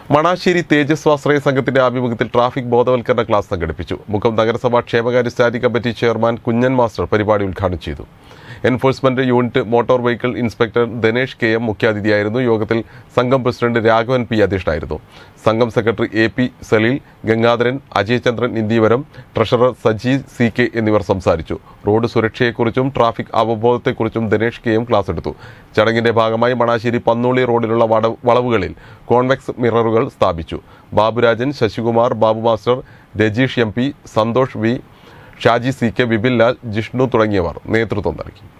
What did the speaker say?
മണാശ്ശേരി തേജസ് സ്വാശ്രയ സംഘത്തിന്റെ ആഭിമുഖ്യത്തിൽ ട്രാഫിക് ബോധവൽക്കരണ ക്ലാസ് സംഘടിപ്പിച്ചു മുഖം നഗരസഭാ ക്ഷേമകാര്യ standing committee chairman Kunjan master പരിപാടി ഉദ്ഘാടനം ചെയ്തു enforcement unit motor vehicle inspector Dinesh K M മുഖ്യാതിഥിയായിരുന്നു യോഗത്തിൽ സംഘം പ്രസിഡന്റ് രാഘവൻ പി അധ്യക്ഷനായിരുന്നു സംഘം secretary A P Saleel Gangadharan Ajayachandran Indeevaram treasurer Saji C K എന്നിവർ സംസാരിച്ചു റോഡ് സുരക്ഷയെക്കുറിച്ചും ട്രാഫിക് അവബോധത്തെക്കുറിച്ചും ദിനേഷ് കെ എം ക്ലാസ് എടുത്തു ചടങ്ങിന്റെ ഭാഗമായി മണാശ്ശേരി പന്നോളി റോഡിലുള്ള വട- വളവുകളിൽ കോൺവെക്സ് മിററുകൾ സ്ഥാപിച്ചു Baburajan Sasikumar Babu master Rajeesh M P Santhosh V Shaji C K Vipin Lal Jishnu തുടങ്ങിയവർ നേതൃത്വം നൽകി